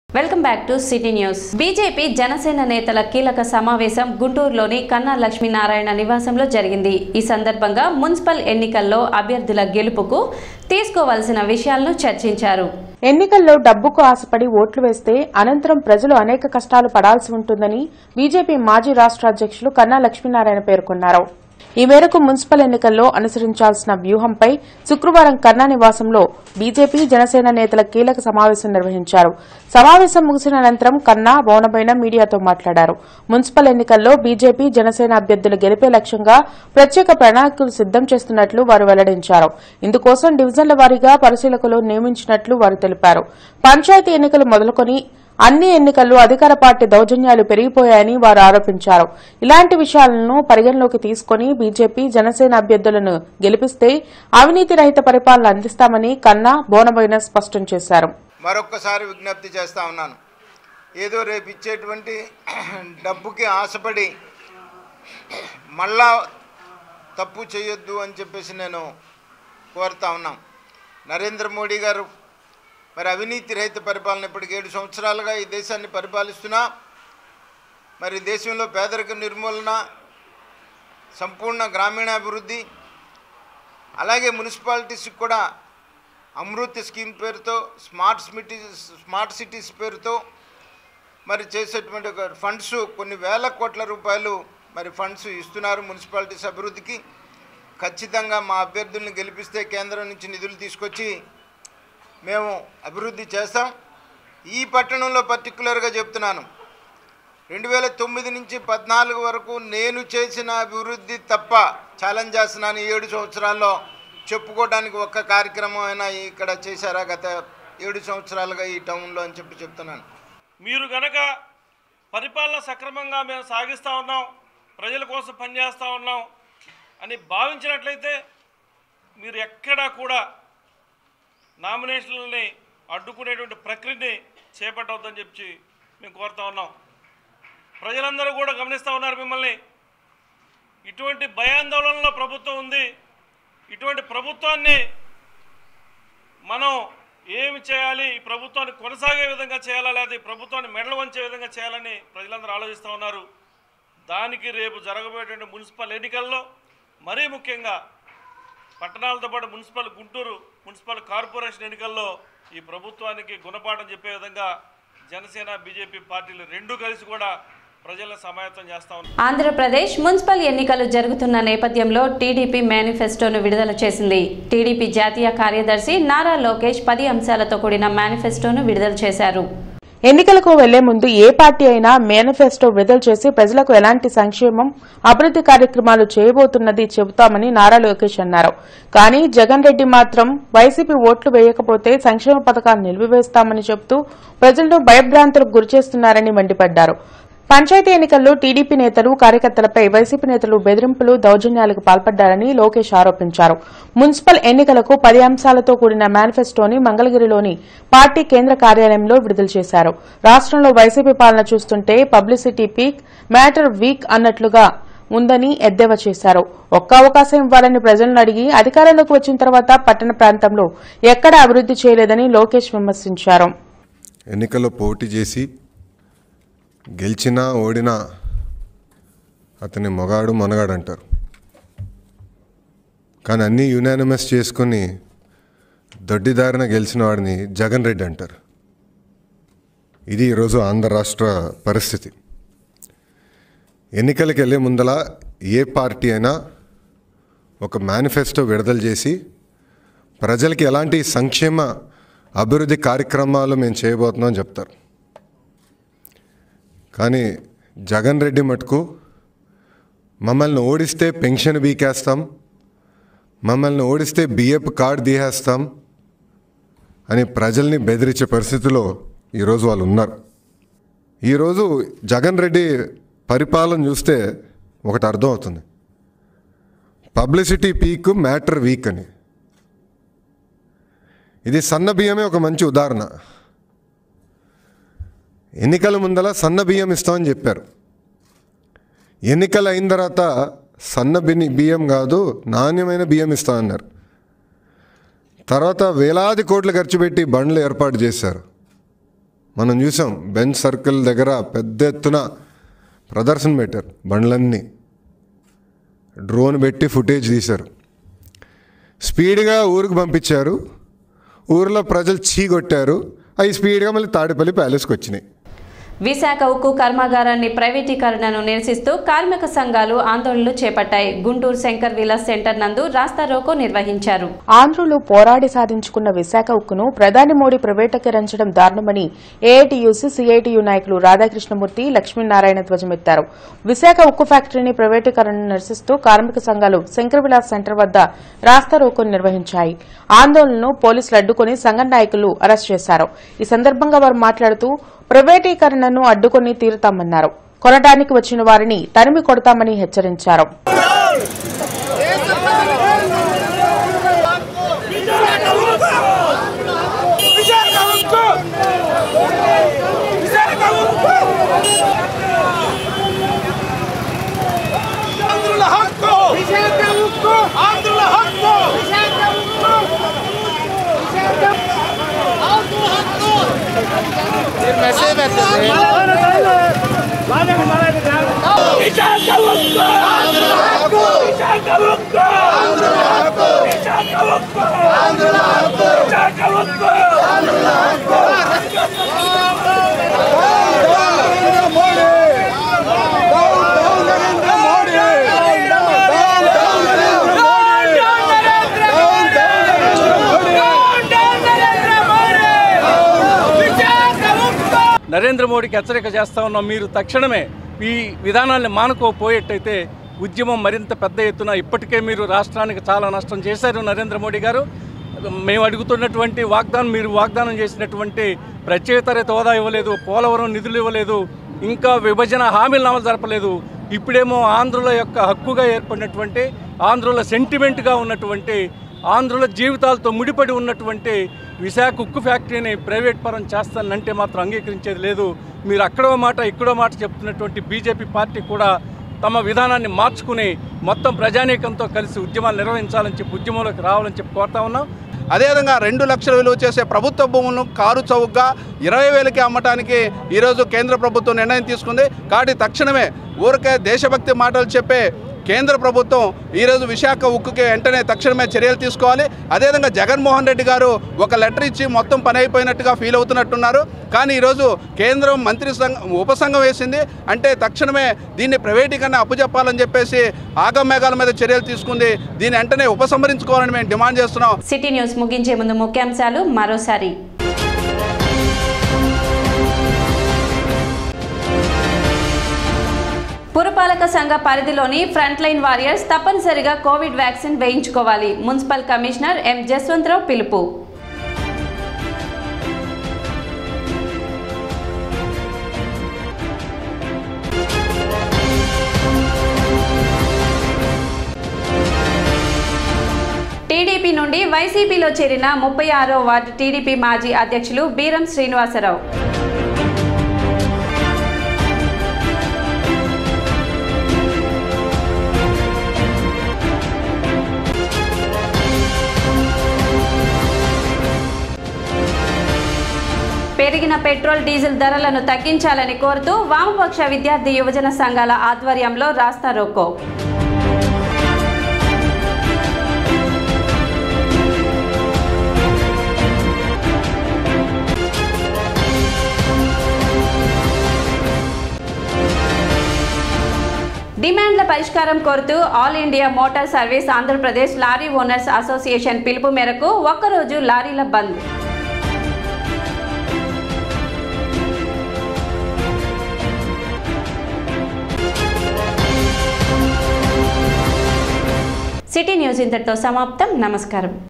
welcome back to city news BJP Janasena నేతల కీలక సమావేశం గుంటూరులోని కన్నా లక్ష్మీనారాయణ నివాసంలో జరిగింది ఈ సందర్భంగా మున్సిపల్ ఎన్నికల్లో అభ్యర్థుల గెలుపుకు తీసుకోవాల్సిన విషయాలను చర్చించారు ఎన్నికల్లో డబ్బుకు ఆశపడి ఓట్లు వేస్తే అనంతరం ప్రజలు అనేక కష్టాలు పడాల్సి ఉంటుందని బీజేపీ మాజీ రాష్ట్ర అధ్యక్షులు కన్నా లక్ష్మీనారాయణ పేర్కొన్నారు ఈ మేరకు మున్సిపల్ ఎన్నికల్లో అనుసరించాల్సిన వ్యూహంపై శుక్రవారం కన్నా నివాసంలో బీజేపీ జనసేన నేతల కీలక సమావేశం నిర్వహించారు సమావేశం ముగిసిన అనంతరం కన్నా బోనబైన మీడియాతో మాట్లాడారు మున్సిపల్ ఎన్నికల్లో బీజేపీ జనసేన అభ్యర్థులు గెలిపే లక్ష్యంగా ప్రత్యేక ప్రణాళికలు సిద్దం చేస్తున్నట్లు వారు వెల్లడించారు ఇందుకోసం డివిజన్ల వారీగా పరిశీలకులు నియమించినట్లు వారు తెలిపారు పంచాయతీ ఎన్నికలు మొదలుకొని అన్ని ఎన్నికల్లో అధికార పార్టీ దౌర్జన్యాలు పెరిగిపోయాయని వారు ఆరోపించారు ఇలాంటి విషయాలను పరిగణలోకి తీసుకుని బీజేపీ జనసేన అభ్యర్థులను గెలిపిస్తే అవినీతి రహిత పరిపాలన అందిస్తామని కన్నా బోనబోయిన స్పష్టం చేశారు మరొక్కసారి విజ్ఞప్తి చేస్తా ఉన్నాను ఏదో రేపు ఇచ్చేటువంటి డబ్బుకి ఆశపడి మళ్ళా తప్పు చేయొద్దు అని చెప్పేసి నేను కోరుతా ఉన్నాం నరేంద్ర మోడీ గారు మరి అవినీతి రహిత పరిపాలన ఇప్పటికి ఏడు సంవత్సరాలుగా ఈ దేశాన్ని పరిపాలిస్తున్నా మరి దేశంలో పేదరిక నిర్మూలన సంపూర్ణ గ్రామీణాభివృద్ధి అలాగే మున్సిపాలిటీస్కి కూడా అమృత్ స్కీమ్ పేరుతో స్మార్ట్ సిటీస్ స్మార్ట్ సిటీస్ పేరుతో మరి చేసేటువంటి ఒక ఫండ్స్ కొన్ని వేల కోట్ల రూపాయలు మరి ఫండ్స్ ఇస్తున్నారు మున్సిపాలిటీస్ అభివృద్ధికి ఖచ్చితంగా మా అభ్యర్థుల్ని గెలిపిస్తే కేంద్రం నుంచి నిధులు తీసుకొచ్చి మేము అభివృద్ధి చేస్తాం ఈ పట్టణంలో పర్టికులర్గా చెప్తున్నాను రెండు వేల తొమ్మిది నుంచి పద్నాలుగు వరకు నేను చేసిన అభివృద్ధి తప్ప ఛాలెంజ్ చేస్తున్నాను ఈ ఏడు సంవత్సరాల్లో చెప్పుకోవడానికి ఒక్క కార్యక్రమం అయినా ఇక్కడ చేశారా గత ఏడు సంవత్సరాలుగా ఈ టౌన్లో అని చెప్పి చెప్తున్నాను మీరు గనక పరిపాలన సక్రమంగా మేము సాగిస్తూ ఉన్నాం ప్రజల కోసం పనిచేస్తూ ఉన్నాం అని భావించినట్లయితే మీరు ఎక్కడా కూడా నామినేషన్లని అడ్డుకునేటువంటి ప్రక్రియని చేపట్టవద్దని చెప్పి మేము కోరుతా ఉన్నాం ప్రజలందరూ కూడా గమనిస్తూ ఉన్నారు మిమ్మల్ని ఇటువంటి భయాందోళనలో ప్రభుత్వం ఉంది ఇటువంటి ప్రభుత్వాన్ని మనం ఏమి చేయాలి ఈ ప్రభుత్వాన్ని కొనసాగే విధంగా చేయాలా లేదా ఈ ప్రభుత్వాన్ని మెడలు వంచే విధంగా చేయాలని ప్రజలందరూ ఆలోచిస్తూ ఉన్నారు దానికి రేపు జరగబోయేటువంటి మున్సిపల్ ఎన్నికల్లో మరీ ముఖ్యంగా పట్టణాలతో పాటు మున్సిపల్ గుంటూరు మున్సిపల్ కార్పొరేషన్ ఎన్నికల్లో ఈ ప్రభుత్వానికి గుణపాఠం చెప్పే విధంగా జనసేన బీజేపీ పార్టీలు రెండూ కలిసి కూడా ప్రజలను సమాయత్తం చేస్తా ఉన్నారు ఆంధ్రప్రదేశ్ మున్సిపల్ ఎన్నికలు జరుగుతున్న నేపథ్యంలో టీడీపీ మేనిఫెస్టోను విడుదల చేసింది టీడీపీ జాతీయ కార్యదర్శి నారా లోకేష్ పది అంశాలతో కూడిన మేనిఫెస్టోను విడుదల చేశారు ఎన్నికలకు వెళ్లే ముందు ఏ పార్టీ అయినా మేనిఫెస్టో విడుదల చేసి ప్రజలకు ఎలాంటి సంక్షేమం అభివృద్ది కార్యక్రమాలు చేయబోతున్నది చెబుతామని నారా లోకేష్ అన్నారు కానీ జగన్ రెడ్డి మాత్రం వైసీపీ ఓట్లు వేయకపోతే సంక్షేమ పథకాలు నిలిపివేస్తామని చెబుతూ ప్రజలను భయభ్రాంతులకు గురిచేస్తున్నారని మండిపడ్డారు పంచాయతీ ఎన్నికల్లో టీడీపీ నేతలు కార్యకర్తలపై వైసీపీ నేతలు బెదిరింపులు దౌర్జన్యాలకు పాల్పడ్డారని లోకేష్ ఆరోపించారు మున్సిపల్ ఎన్నికలకు పది అంశాలతో కూడిన మేనిఫెస్టోని మంగళగిరిలోని పార్టీ కేంద్ర కార్యాలయంలో విడుదల చేశారు రాష్ట్రంలో వైసీపీ పాలన చూస్తుంటే పబ్లిసిటీ పీక్ మ్యాటర్ వీక్ అన్నట్లుగా ఉందని ఎద్దేవా చేశారు ఒక్క అవకాశం ఇవ్వాలని ప్రజలను అడిగి అధికారంలోకి వచ్చిన తర్వాత పట్టణ ప్రాంతంలో ఎక్కడ అభివృద్ది చేయలేదని లోకేష్ విమర్శించారు ఎన్నికల్లో పోటీ చేసి గెలిచినా ఓడినా అతని మొగాడు మనగాడు అంటారు కానీ అన్నీ యునానిమస్ చేసుకొని దొడ్డిదారిన గెలిచిన వాడిని జగన్ రెడ్డి అంటారు ఇది ఈరోజు ఆంధ్ర రాష్ట్ర పరిస్థితి ఎన్నికలకు వెళ్ళే ముందల ఏ పార్టీ అయినా ఒక మేనిఫెస్టో విడుదల చేసి ప్రజలకి ఎలాంటి సంక్షేమ అభివృద్ధి కార్యక్రమాలు మేము చేయబోతున్నాం అని చెప్తారు కానీ జగన్ రెడ్డి మటుకు మమ్మల్ని ఓడిస్తే పెన్షన్ బీకేస్తాం మమ్మల్ని ఓడిస్తే బిఎఫ్ కార్డు తీసేస్తాం అని ప్రజల్ని బెదిరించే పరిస్థితిలో ఈరోజు వాళ్ళు ఉన్నారు ఈరోజు జగన్ రెడ్డి పరిపాలన చూస్తే ఒకటి అర్థం అవుతుంది పబ్లిసిటీ పీక్ మ్యాటర్ వీక్ అని ఇది సన్న బియ్యమే ఒక మంచి ఉదాహరణ ఎన్నికల ముందల సన్న బియ్యం ఇస్తామని చెప్పారు ఎన్నికలు అయిన తర్వాత సన్న బిని బియ్యం కాదు నాణ్యమైన బియ్యం ఇస్తామన్నారు తర్వాత వేలాది కోట్లు ఖర్చు పెట్టి బండ్లు ఏర్పాటు చేశారు మనం చూసాం బెంచ్ సర్కిల్ దగ్గర పెద్ద ఎత్తున ప్రదర్శన పెట్టారు బండ్లన్నీ డ్రోన్ పెట్టి ఫుటేజ్ తీశారు స్పీడ్గా ఊరికి పంపించారు ఊరిలో ప్రజలు చీగొట్టారు అవి స్పీడ్గా మళ్ళీ తాడేపల్లి ప్యాలెస్కి వచ్చినాయి విశాఖ ఉక్కు కర్మాగారాన్ని ప్రైవేటీకరణను నిరసిస్తూ కార్మిక సంఘాలు ఆందోళనలు చేపట్టాయి గుంటూరు శంకర్ విలాస్ సెంటర్ నందు రాస్తా రోకో నిర్వహించారు ఆంధ్రులు పోరాడి సాధించుకున్న విశాఖ ఉక్కును ప్రధాని మోడీ ప్రైవేటీకరించడం దారుణమని ఏఐటీయూసీ సిఐటియు నాయకులు రాధాకృష్ణమూర్తి లక్ష్మీనారాయణ ధ్వజమెత్తారు విశాఖ ఉక్కు ఫ్యాక్టరీని ప్రైవేటీకరణను నిరసిస్తూ కార్మిక సంఘాలు శంకర్ విలాస్ సెంటర్ వద్ద రాస్తా రోకోను నిర్వహించాయి ఆందోళనను పోలీసులు అడ్డుకుని సంఘ నాయకులు అరెస్ట్ చేశారు ఈ సందర్భంగా వారు మాట్లాడుతూ ప్రైవేటీకరణను అడ్డుకుని తీరుతామన్నారు కొనడానికి వచ్చిన వారిని తరిమి కొడతామని హెచ్చరించారు ఆంధ్రుల హక్కు విశాఖ ఉక్కు ఆంధ్రుల హక్కు విశాఖ ఉక్కు విశాఖ ఆంధ్రుల హక్కు మెసేజ్ విశాఖ ఉక్కు ఆంధ్రుల హక్కు విశాఖ ఉక్కు ఆంధ్రుల హక్కు విశాఖ ఉక్కు ఆంధ్రుల హక్కు విశాఖ ఉక్కు ఆంధ్రుల హక్కు నరేంద్ర మోడీకి హెచ్చరిక చేస్తా ఉన్నాం మీరు తక్షణమే ఈ విధానాన్ని మానుకోపోయేట్టయితే ఉద్యమం మరింత పెద్ద ఎత్తున ఇప్పటికే మీరు రాష్ట్రానికి చాలా నష్టం చేశారు నరేంద్ర మోడీ గారు మేము అడుగుతున్నటువంటి వాగ్దానం మీరు వాగ్దానం చేసినటువంటి ప్రత్యేకతరత హోదా ఇవ్వలేదు పోలవరం నిధులు ఇవ్వలేదు ఇంకా విభజన హామీలు అమలు జరపలేదు ఇప్పుడేమో ఆంధ్రుల యొక్క హక్కుగా ఏర్పడినటువంటి ఆంధ్రుల సెంటిమెంట్గా ఉన్నటువంటి ఆంధ్రుల జీవితాలతో ముడిపడి ఉన్నటువంటి విశాఖ ఉక్కు ఫ్యాక్టరీని ప్రైవేట్ పరం చేస్తానంటే మాత్రం అంగీకరించేది లేదు మీరు అక్కడో మాట ఇక్కడో మాట చెప్తున్నటువంటి బీజేపీ పార్టీ కూడా తమ విధానాన్ని మార్చుకుని మొత్తం ప్రజానీకంతో కలిసి ఉద్యమాలు నిర్వహించాలని చెప్పి ఉద్యమంలోకి రావాలని చెప్పి కోరుతా ఉన్నాం అదేవిధంగా రెండు లక్షల విలువ చేసే ప్రభుత్వ భూములను కారు చౌకగా ఇరవై వేలకి అమ్మటానికి ఈరోజు కేంద్ర ప్రభుత్వం నిర్ణయం తీసుకుంది కాబట్టి తక్షణమే ఊరికే దేశభక్తి మాటలు చెప్పే కేంద్ర ప్రభుత్వం ఈరోజు విశాఖ ఉక్కుకి వెంటనే తక్షణమే చర్యలు తీసుకోవాలి అదేవిధంగా జగన్మోహన్ రెడ్డి గారు ఒక లెటర్ ఇచ్చి మొత్తం పని అయిపోయినట్టుగా ఫీల్ అవుతున్నట్టున్నారు కానీ ఈరోజు కేంద్రం మంత్రి సంఘం ఉపసంఘం వేసింది అంటే తక్షణమే దీన్ని ప్రైవేటీకరణ అప్పచెప్పాలని చెప్పేసి ఆగమేఘాల మీద చర్యలు తీసుకుంది దీన్ని వెంటనే ఉపసంహరించుకోవాలని మేము డిమాండ్ చేస్తున్నాం సిటీ న్యూస్ ముగించే ముందు ముఖ్యాంశాలు మరోసారి పురపాలక సంఘ పరిధిలోని ఫ్రంట్ లైన్ వారియర్స్ తప్పనిసరిగా కోవిడ్ వ్యాక్సిన్ వేయించుకోవాలి మున్సిపల్ కమిషనర్ ఎం జస్వంతరావు పిలుపు టీడీపీ నుండి వైసీపీలో చేరిన ముప్పై ఆరో వార్డు టీడీపీ మాజీ అధ్యక్షులు బీరం శ్రీనివాసరావు పెరిగిన పెట్రోల్ డీజిల్ ధరలను తగ్గించాలని కోరుతూ వామపక్ష విద్యార్థి యువజన సంఘాల ఆధ్వర్యంలో రాస్తా రోకో డిమాండ్ల పరిష్కారం కోరుతూ all India motor service Andhra Pradesh lorry owners association పిలుపు మేరకు ఒక్కరోజు లారీల బంద్ సిటీ న్యూస్ ఇంతటితో సమాప్తం నమస్కారం